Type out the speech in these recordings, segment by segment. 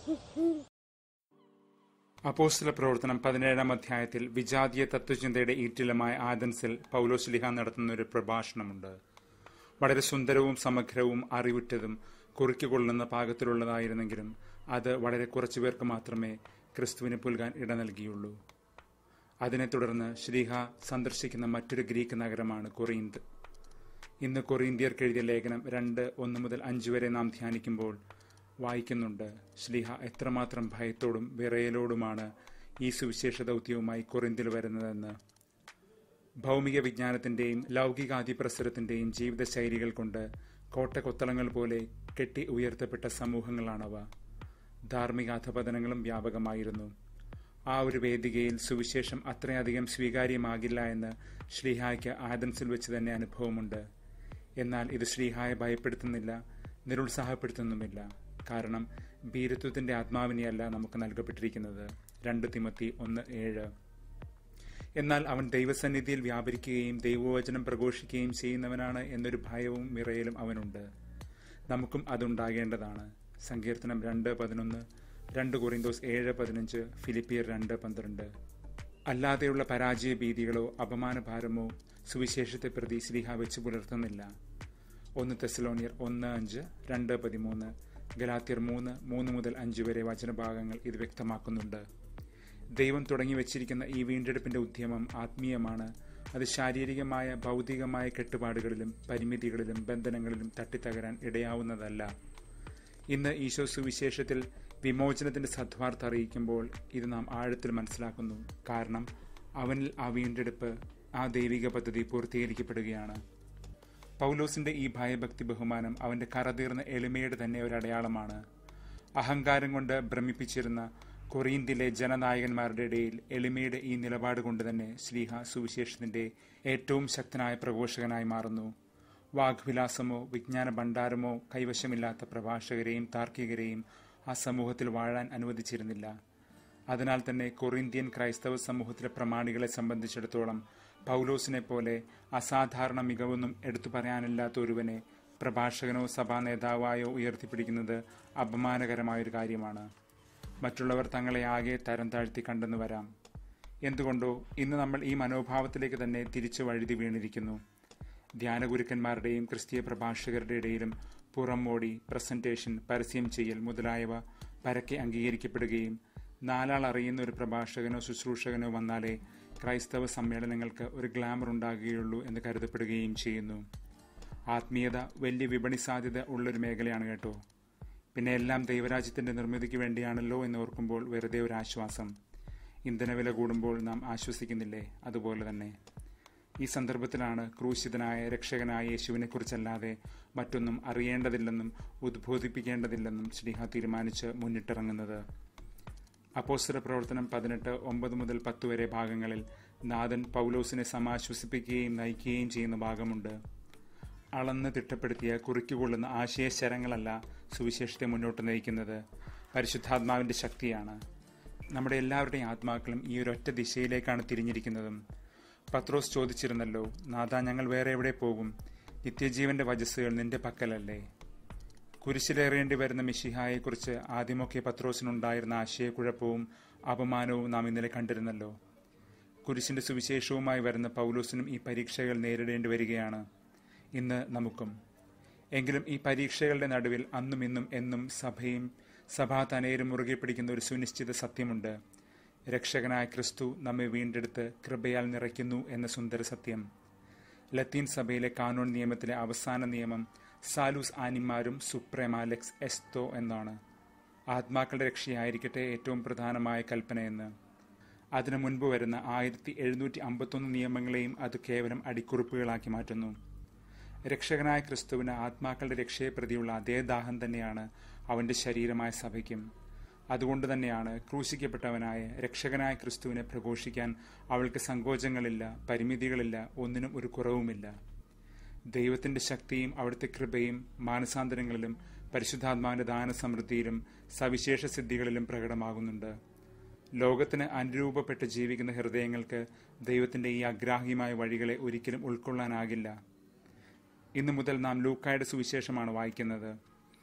അപ്പോസ്തല പ്രവർത്തനം പതിനേഴാം അധ്യായത്തിൽ വിജാതീയ തത്വചിന്തയുടെ ഈറ്റിലമായ ആദൻസിൽ പൗലോസ്ലിഹ നടത്തുന്ന ഒരു പ്രഭാഷണമുണ്ട് വളരെ സുന്ദരവും സമഗ്രവും അറിവുറ്റതും കുറിക്കുകൊള്ളുന്ന പാകത്തിലുള്ളതായിരുന്നെങ്കിലും അത് വളരെ കുറച്ചു പേർക്ക് മാത്രമേ ക്രിസ്തുവിന് പുൽകാൻ ഇട നൽകിയുള്ളൂ അതിനെ തുടർന്ന് ശ്രീഹ സന്ദർശിക്കുന്ന മറ്റൊരു ഗ്രീക്ക് നഗരമാണ് കൊറീന്ത് ഇന്ന് കൊറീന്ത്യർക്ക് എഴുതിയ ലേഖനം രണ്ട് ഒന്ന് മുതൽ അഞ്ച് വരെ നാം ധ്യാനിക്കുമ്പോൾ വായിക്കുന്നുണ്ട് ശ്ലീഹ എത്രമാത്രം ഭയത്തോടും വിറയലോടുമാണ് ഈ സുവിശേഷ ദൗത്യവുമായി കൊറിന്തിൽ വരുന്നതെന്ന് ഭൗമിക വിജ്ഞാനത്തിന്റെയും ലൗകികാധിപ്രസരത്തിന്റെയും ജീവിതശൈലികൾ കൊണ്ട് കോട്ടകൊത്തളങ്ങൾ പോലെ കെട്ടി ഉയർത്തപ്പെട്ട സമൂഹങ്ങളാണവ ധാർമ്മിക അധപതനങ്ങളും വ്യാപകമായിരുന്നു ആ ഒരു വേദികയിൽ സുവിശേഷം അത്രയധികം സ്വീകാര്യമാകില്ല എന്ന് ശ്രീഹായ്ക്ക് ആദംസിൽ വെച്ച് തന്നെ അനുഭവമുണ്ട് എന്നാൽ ഇത് ശ്രീഹായെ ഭയപ്പെടുത്തുന്നില്ല നിരുത്സാഹപ്പെടുത്തുന്നുമില്ല കാരണം ഭീരത്വത്തിന്റെ ആത്മാവിനെയല്ല നമുക്ക് നൽകപ്പെട്ടിരിക്കുന്നത് രണ്ട് തിമത്തി ഒന്ന് ഏഴ് എന്നാൽ അവൻ ദൈവസന്നിധിയിൽ വ്യാപരിക്കുകയും ദൈവവചനം പ്രഘോഷിക്കുകയും ചെയ്യുന്നവനാണ് എന്നൊരു ഭയവും വിറയലും അവനുണ്ട് നമുക്കും അതുണ്ടാകേണ്ടതാണ് സങ്കീർത്തനം രണ്ട് പതിനൊന്ന് രണ്ട് കൊറിന്തോസ് ഏഴ് പതിനഞ്ച് ഫിലിപ്പിയർ രണ്ട് പന്ത്രണ്ട് അല്ലാതെയുള്ള പരാജയ ഭീതികളോ അപമാനഭാരമോ സുവിശേഷത്തെ പ്രതി ശ്രീഹ വെച്ച് പുലർത്തുന്നില്ല ഒന്ന് തെസലോണിയർ ഒന്ന് അഞ്ച് രണ്ട് പതിമൂന്ന് ഗലാത്തിയർ മൂന്ന് മൂന്ന് മുതൽ അഞ്ച് വരെ വചനഭാഗങ്ങൾ ഇത് വ്യക്തമാക്കുന്നുണ്ട് ദൈവം തുടങ്ങി വച്ചിരിക്കുന്ന ഈ വീണ്ടെടുപ്പിന്റെ ഉദ്യമം ആത്മീയമാണ് അത് ശാരീരികമായ ഭൗതികമായ കെട്ടുപാടുകളിലും പരിമിതികളിലും ബന്ധനങ്ങളിലും തട്ടിത്തകരാൻ ഇടയാവുന്നതല്ല ഇന്ന് ഈശോ സുവിശേഷത്തിൽ വിമോചനത്തിന്റെ സദ്വാർത്ത അറിയിക്കുമ്പോൾ ഇത് നാം ആഴത്തിൽ മനസ്സിലാക്കുന്നു കാരണം അവനിൽ ആ വീണ്ടെടുപ്പ് ആ ദൈവിക പദ്ധതി പൂർത്തീകരിക്കപ്പെടുകയാണ് പൗലോസിന്റെ ഈ ഭയഭക്തി ബഹുമാനം അവന്റെ കറതീർന്ന എളിമയുടെ തന്നെ ഒരു അടയാളമാണ് അഹങ്കാരം കൊണ്ട് ഭ്രമിപ്പിച്ചിരുന്ന കൊറിയന്തിലെ ജനനായകന്മാരുടെ ഇടയിൽ എളിമയുടെ ഈ നിലപാട് കൊണ്ട് തന്നെ ശ്രീഹ സുവിശേഷത്തിന്റെ ഏറ്റവും ശക്തനായ പ്രഘോഷകനായി മാറുന്നു വാഗ്വിലാസമോ വിജ്ഞാന ഭണ്ഡാരമോ കൈവശമില്ലാത്ത പ്രഭാഷകരെയും താർക്കികരെയും ആ സമൂഹത്തിൽ വാഴാൻ അനുവദിച്ചിരുന്നില്ല അതിനാൽ തന്നെ കൊറിന്ത്യൻ ക്രൈസ്തവ സമൂഹത്തിലെ പ്രമാണികളെ സംബന്ധിച്ചിടത്തോളം പൗലോസിനെ പോലെ അസാധാരണ മികവൊന്നും എടുത്തു പറയാനില്ലാത്ത ഒരുവനെ പ്രഭാഷകനോ സഭാ നേതാവായോ ഉയർത്തിപ്പിടിക്കുന്നത് അപമാനകരമായൊരു കാര്യമാണ് മറ്റുള്ളവർ തങ്ങളെ ആകെ തരം താഴ്ത്തി കണ്ടെന്ന് വരാം എന്തുകൊണ്ടോ ഇന്ന് നമ്മൾ ഈ മനോഭാവത്തിലേക്ക് തന്നെ തിരിച്ചു വഴുതി വീണിരിക്കുന്നു ധ്യാനഗുരുക്കന്മാരുടെയും ക്രിസ്തീയ പ്രഭാഷകരുടെ ഇടയിലും പുറംമോടി പ്രസന്റേഷൻ പരസ്യം ചെയ്യൽ മുതലായവ പരക്കെ അംഗീകരിക്കപ്പെടുകയും നാലാൾ അറിയുന്ന ഒരു പ്രഭാഷകനോ ശുശ്രൂഷകനോ വന്നാലേ ക്രൈസ്തവ സമ്മേളനങ്ങൾക്ക് ഒരു ഗ്ലാമർ ഉണ്ടാകുകയുള്ളൂ എന്ന് കരുതപ്പെടുകയും ചെയ്യുന്നു ആത്മീയത വലിയ വിപണി സാധ്യത ഉള്ളൊരു മേഖലയാണ് കേട്ടോ പിന്നെ എല്ലാം ദൈവരാജ്യത്തിന്റെ നിർമ്മിതിക്ക് വേണ്ടിയാണല്ലോ എന്ന് ഓർക്കുമ്പോൾ വെറുതെ ഒരു ആശ്വാസം ഇന്ധനവില കൂടുമ്പോൾ നാം ആശ്വസിക്കുന്നില്ലേ അതുപോലെ തന്നെ ഈ സന്ദർഭത്തിലാണ് ക്രൂശിതനായ രക്ഷകനായ യേശുവിനെ കുറിച്ചല്ലാതെ മറ്റൊന്നും അറിയേണ്ടതില്ലെന്നും ഉദ്ബോധിപ്പിക്കേണ്ടതില്ലെന്നും ശ്രീഹ തീരുമാനിച്ച് മുന്നിട്ടിറങ്ങുന്നത് അപ്പോസ്തല പ്രവർത്തനം പതിനെട്ട് ഒമ്പത് മുതൽ പത്ത് വരെ ഭാഗങ്ങളിൽ നാഥൻ പൗലോസിനെ സമാശ്വസിപ്പിക്കുകയും നയിക്കുകയും ചെയ്യുന്ന ഭാഗമുണ്ട് അളന്ന് തിട്ടപ്പെടുത്തിയ കുറിക്കുകൊള്ളുന്ന ആശയശരങ്ങളല്ല സുവിശേഷത്തെ മുന്നോട്ട് നയിക്കുന്നത് പരിശുദ്ധാത്മാവിന്റെ ശക്തിയാണ് നമ്മുടെ എല്ലാവരുടെയും ആത്മാക്കളും ഈ ഒരു ഒറ്റ ദിശയിലേക്കാണ് തിരിഞ്ഞിരിക്കുന്നതും പത്രോസ് ചോദിച്ചിരുന്നല്ലോ നാഥ ഞങ്ങൾ വേറെ എവിടെ പോകും നിത്യജീവന്റെ വജസ്സുകൾ നിന്റെ പക്കലല്ലേ കുരിശിലേറേണ്ടി വരുന്ന മിഷിഹായെക്കുറിച്ച് ആദ്യമൊക്കെ പത്രോസിനുണ്ടായിരുന്ന ആശയക്കുഴപ്പവും അപമാനവും നാം ഇന്നലെ കണ്ടിരുന്നല്ലോ കുരിശിന്റെ സുവിശേഷവുമായി വരുന്ന പൗലോസിനും ഈ പരീക്ഷകൾ നേരിടേണ്ടി വരികയാണ് ഇന്ന് നമുക്കും എങ്കിലും ഈ പരീക്ഷകളുടെ നടുവിൽ അന്നും ഇന്നും എന്നും സഭയും സഭാ തനയരും മുറുകെ പിടിക്കുന്ന ഒരു സുനിശ്ചിത സത്യമുണ്ട് രക്ഷകനായ ക്രിസ്തു നമ്മെ വീണ്ടെടുത്ത് കൃപയാൽ നിറയ്ക്കുന്നു എന്ന സുന്ദര സത്യം ലത്തീൻ സഭയിലെ കാനൂൺ നിയമത്തിലെ അവസാന നിയമം സാലൂസ് ആനിമാരും സുപ്രേമാലെക്സ് എസ്തോ എന്നാണ് ആത്മാക്കളുടെ രക്ഷയായിരിക്കട്ടെ ഏറ്റവും പ്രധാനമായ കൽപ്പനയെന്ന് അതിനു മുൻപ് വരുന്ന ആയിരത്തി എഴുന്നൂറ്റി അമ്പത്തൊന്ന് നിയമങ്ങളെയും അത് കേവലം അടിക്കുറിപ്പുകളാക്കി മാറ്റുന്നു രക്ഷകനായ ക്രിസ്തുവിന് ആത്മാക്കളുടെ രക്ഷയെ പ്രതിയുള്ള അതേ ദാഹം തന്നെയാണ് അവന്റെ ശരീരമായ സഭയ്ക്കും അതുകൊണ്ട് തന്നെയാണ് ക്രൂശിക്കപ്പെട്ടവനായ രക്ഷകനായ ക്രിസ്തുവിനെ പ്രഘോഷിക്കാൻ അവൾക്ക് സങ്കോചങ്ങളില്ല പരിമിതികളില്ല ഒന്നിനും ഒരു കുറവുമില്ല ദൈവത്തിന്റെ ശക്തിയും അവിടുത്തെ കൃപയും മാനസാന്തരങ്ങളിലും പരിശുദ്ധാത്മാവിന്റെ ദാനസമൃദ്ധിയിലും സവിശേഷ സിദ്ധികളിലും പ്രകടമാകുന്നുണ്ട് ലോകത്തിന് അനുരൂപപ്പെട്ട് ജീവിക്കുന്ന ഹൃദയങ്ങൾക്ക് ദൈവത്തിന്റെ ഈ അഗ്രാഹ്യമായ വഴികളെ ഒരിക്കലും ഉൾക്കൊള്ളാനാകില്ല ഇന്നു മുതൽ നാം ലൂക്കായുടെ സുവിശേഷമാണ് വായിക്കുന്നത്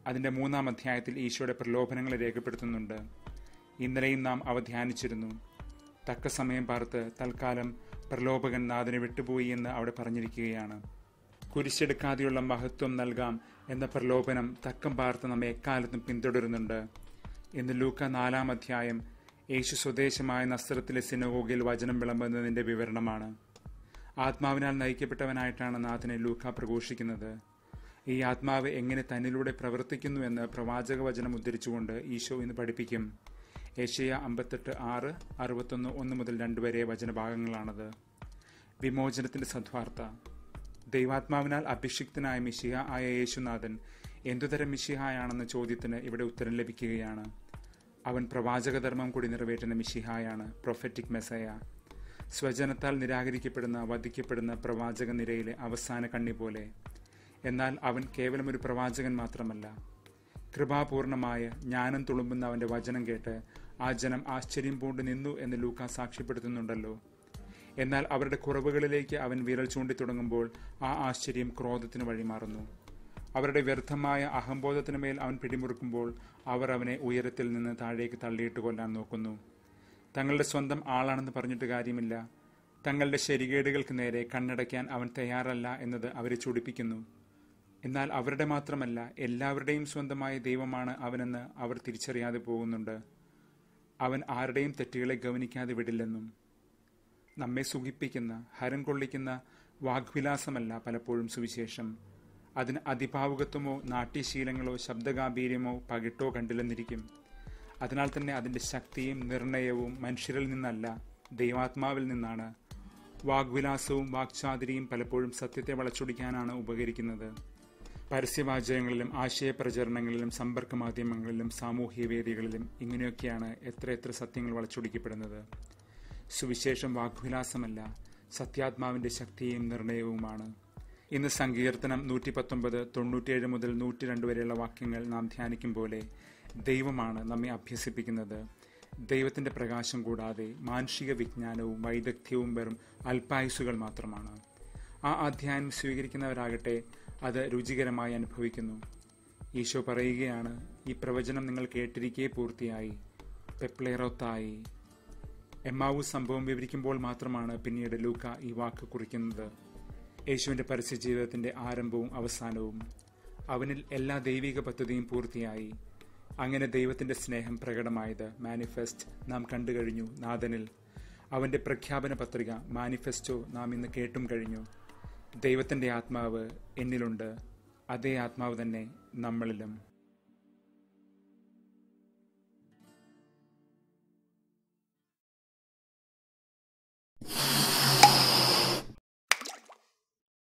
അതിന്റെ മൂന്നാം അധ്യായത്തിൽ ഈശോയുടെ പ്രലോഭനങ്ങളെ രേഖപ്പെടുത്തുന്നുണ്ട് ഇന്നലെയും നാം അവ ധ്യാനിച്ചിരുന്നു തക്ക സമയം പാർത്ത് തൽക്കാലം പ്രലോഭകൻ നാഥനെ വിട്ടുപോയി എന്ന് അവിടെ പറഞ്ഞിരിക്കുകയാണ് കുരിശെടുക്കാതെയുള്ള മഹത്വം നൽകാം എന്ന പ്രലോഭനം തക്കം പാർത്ത് നമ്മെ എക്കാലത്തും പിന്തുടരുന്നുണ്ട് ഇന്ന് ലൂക്ക നാലാം അധ്യായം യേശു സ്വദേശമായ നസ്രത്തിലെ സിനഗോഗിൽ വചനം വിളമ്പുന്നതിന്റെ വിവരണമാണ് ആത്മാവിനാൽ നയിക്കപ്പെട്ടവനായിട്ടാണ് നാഥനെ ലൂക്ക പ്രഘോഷിക്കുന്നത് ഈ ആത്മാവ് എങ്ങനെ തന്നിലൂടെ പ്രവർത്തിക്കുന്നു എന്ന് പ്രവാചക വചനം ഉദ്ധരിച്ചുകൊണ്ട് ഈശോ ഇന്ന് പഠിപ്പിക്കും ഏഷ്യ അമ്പത്തെട്ട് ആറ് അറുപത്തൊന്ന് ഒന്ന് മുതൽ രണ്ട് വരെ വചനഭാഗങ്ങളാണത് വിമോചനത്തിന്റെ സദ്വാർത്ത ദൈവാത്മാവിനാൽ അഭിഷിക്തനായ മിശിഹ ആയ യേശുനാഥൻ എന്തുതരം മിശിഹായാണെന്ന ചോദ്യത്തിന് ഇവിടെ ഉത്തരം ലഭിക്കുകയാണ് അവൻ പ്രവാചകധർമ്മം കൂടി നിറവേറ്റുന്ന മിശിഹായാണ് പ്രൊഫറ്റിക് മെസയ സ്വജനത്താൽ നിരാകരിക്കപ്പെടുന്ന വധിക്കപ്പെടുന്ന പ്രവാചക നിരയിലെ അവസാന കണ്ണി പോലെ എന്നാൽ അവൻ കേവലം ഒരു പ്രവാചകൻ മാത്രമല്ല കൃപാപൂർണമായ ജ്ഞാനം തുളുമ്പുന്ന അവന്റെ വചനം കേട്ട് ആ ജനം ആശ്ചര്യം പൂണ്ട് നിന്നു എന്ന് ലൂക്ക സാക്ഷ്യപ്പെടുത്തുന്നുണ്ടല്ലോ എന്നാൽ അവരുടെ കുറവുകളിലേക്ക് അവൻ വിരൽ ചൂണ്ടി തുടങ്ങുമ്പോൾ ആ ആശ്ചര്യം ക്രോധത്തിന് വഴിമാറുന്നു അവരുടെ വ്യർത്ഥമായ അഹംബോധത്തിനു മേൽ അവൻ പിടിമുറുക്കുമ്പോൾ അവർ അവനെ ഉയരത്തിൽ നിന്ന് താഴേക്ക് തള്ളിയിട്ട് കൊല്ലാൻ നോക്കുന്നു തങ്ങളുടെ സ്വന്തം ആളാണെന്ന് പറഞ്ഞിട്ട് കാര്യമില്ല തങ്ങളുടെ ശരികേടുകൾക്ക് നേരെ കണ്ണടയ്ക്കാൻ അവൻ തയ്യാറല്ല എന്നത് അവരെ ചൊടിപ്പിക്കുന്നു എന്നാൽ അവരുടെ മാത്രമല്ല എല്ലാവരുടെയും സ്വന്തമായ ദൈവമാണ് അവനെന്ന് അവർ തിരിച്ചറിയാതെ പോകുന്നുണ്ട് അവൻ ആരുടെയും തെറ്റുകളെ ഗവനിക്കാതെ വിടില്ലെന്നും നമ്മെ സുഖിപ്പിക്കുന്ന ഹരം കൊള്ളിക്കുന്ന വാഗ്വിലാസമല്ല പലപ്പോഴും സുവിശേഷം അതിന് അതിഭാവുകത്വമോ നാട്യശീലങ്ങളോ ശബ്ദഗാംഭീര്യമോ പകിട്ടോ കണ്ടില്ലെന്നിരിക്കും അതിനാൽ തന്നെ അതിൻ്റെ ശക്തിയും നിർണയവും മനുഷ്യരിൽ നിന്നല്ല ദൈവാത്മാവിൽ നിന്നാണ് വാഗ്വിലാസവും വാക്ചാതിരിയും പലപ്പോഴും സത്യത്തെ വളച്ചൊടിക്കാനാണ് ഉപകരിക്കുന്നത് പരസ്യവാചകങ്ങളിലും ആശയപ്രചരണങ്ങളിലും സമ്പർക്ക മാധ്യമങ്ങളിലും സാമൂഹ്യ വേദികളിലും ഇങ്ങനെയൊക്കെയാണ് എത്രയെത്ര സത്യങ്ങൾ വളച്ചൊടിക്കപ്പെടുന്നത് സുവിശേഷം വാഗ്വിലാസമല്ല സത്യാത്മാവിന്റെ ശക്തിയും നിർണയവുമാണ് ഇന്ന് സങ്കീർത്തനം നൂറ്റി പത്തൊമ്പത് തൊണ്ണൂറ്റിയേഴ് മുതൽ നൂറ്റി രണ്ട് വരെയുള്ള വാക്യങ്ങൾ നാം ധ്യാനിക്കും പോലെ ദൈവമാണ് നമ്മെ അഭ്യസിപ്പിക്കുന്നത് ദൈവത്തിന്റെ പ്രകാശം കൂടാതെ മാനുഷിക വിജ്ഞാനവും വൈദഗ്ധ്യവും വെറും അല്പായുസുകൾ മാത്രമാണ് ആ അധ്യായം സ്വീകരിക്കുന്നവരാകട്ടെ അത് രുചികരമായി അനുഭവിക്കുന്നു ഈശോ പറയുകയാണ് ഈ പ്രവചനം നിങ്ങൾ കേട്ടിരിക്കെ പൂർത്തിയായി പെപ്ലേറോത്തായി എമ്മാവു സംഭവം വിവരിക്കുമ്പോൾ മാത്രമാണ് പിന്നീട് ലൂക്ക ഈ വാക്ക് കുറിക്കുന്നത് യേശുവിന്റെ പരസ്യ ജീവിതത്തിന്റെ ആരംഭവും അവസാനവും അവനിൽ എല്ലാ ദൈവിക പദ്ധതിയും പൂർത്തിയായി അങ്ങനെ ദൈവത്തിന്റെ സ്നേഹം പ്രകടമായത് മാനിഫെസ്റ്റ് നാം കണ്ടു കഴിഞ്ഞു നാഥനിൽ അവന്റെ പ്രഖ്യാപന പത്രിക മാനിഫെസ്റ്റോ നാം ഇന്ന് കേട്ടും കഴിഞ്ഞു ദൈവത്തിന്റെ ആത്മാവ് എന്നിലുണ്ട് അതേ ആത്മാവ് തന്നെ നമ്മളിലും